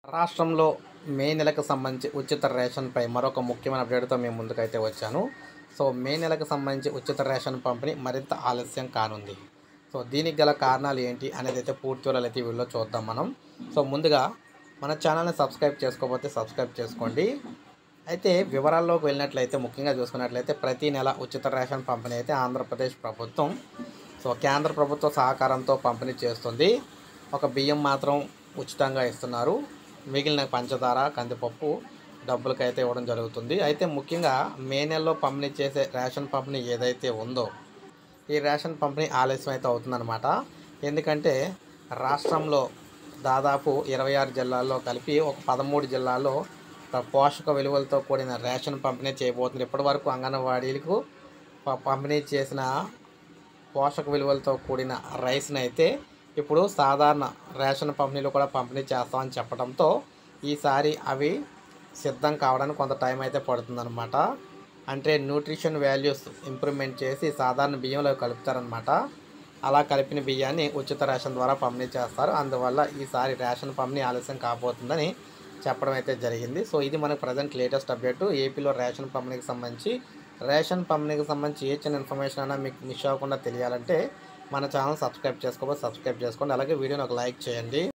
రాష్ట్రంలో మే నెలకు సంబంధించి ఉచిత రేషన్పై మరొక ముఖ్యమైన అప్డేట్తో మేము ముందుకైతే వచ్చాను సో మే నెలకు సంబంధించి ఉచిత రేషన్ పంపిణీ మరింత ఆలస్యం కానుంది సో దీనికి గల కారణాలు ఏంటి అనేది అయితే పూర్తి వివరాలు అయితే ఈ వీడియోలో చూద్దాం మనం సో ముందుగా మన ఛానల్ని సబ్స్క్రైబ్ చేసుకోకపోతే సబ్స్క్రైబ్ చేసుకోండి అయితే వివరాల్లోకి వెళ్ళినట్లయితే ముఖ్యంగా చూసుకున్నట్లయితే ప్రతి నెల ఉచిత రేషన్ పంపిణీ అయితే ఆంధ్రప్రదేశ్ ప్రభుత్వం సో కేంద్ర ప్రభుత్వ సహకారంతో పంపిణీ చేస్తుంది ఒక బియ్యం మాత్రం ఉచితంగా ఇస్తున్నారు మిగిలిన పంచదార కందిపప్పు డబ్బులకైతే ఇవ్వడం జరుగుతుంది అయితే ముఖ్యంగా మే నెలలో పంపిణీ చేసే రేషన్ పంపిణీ ఏదైతే ఉందో ఈ రేషన్ పంపిణీ ఆలస్యం అయితే అవుతుందన్నమాట ఎందుకంటే రాష్ట్రంలో దాదాపు ఇరవై ఆరు జిల్లాల్లో కలిపి ఒక పదమూడు జిల్లాల్లో ఒక పోషక విలువలతో కూడిన రేషన్ పంపిణీ చేయబోతుంది ఇప్పటి వరకు అంగన్వాడీలకు ప- పంపిణీ చేసిన పోషక విలువలతో కూడిన రైస్ని అయితే ఇప్పుడు సాధారణ రేషన్ పంపిణీలు కూడా పంపిణీ చేస్తామని చెప్పడంతో ఈసారి అవి సిద్ధం కావడానికి కొంత టైం అయితే పడుతుందన్నమాట అంటే న్యూట్రిషన్ వాల్యూస్ ఇంప్రూవ్మెంట్ చేసి సాధారణ బియ్యంలో కలుపుతారనమాట అలా కలిపిన బియ్యాన్ని ఉచిత రేషన్ ద్వారా పంపిణీ చేస్తారు అందువల్ల ఈసారి రేషన్ పంపిణీ ఆలస్యం కాబోతుందని చెప్పడం అయితే జరిగింది సో ఇది మనకు ప్రజెంట్ లేటెస్ట్ అప్డేట్ ఏపీలో రేషన్ పంపిణీకి సంబంధించి రేషన్ పంపిణీకి సంబంధించి ఏ చిన్న ఇన్ఫర్మేషన్ అయినా మీకు మిస్ అవ్వకుండా తెలియాలంటే మన ఛానల్ సబ్స్క్రైబ్ చేసుకోకపోతే సబ్స్క్రైబ్ చేసుకోండి అలాగే వీడియోని ఒక లైక్ చేయండి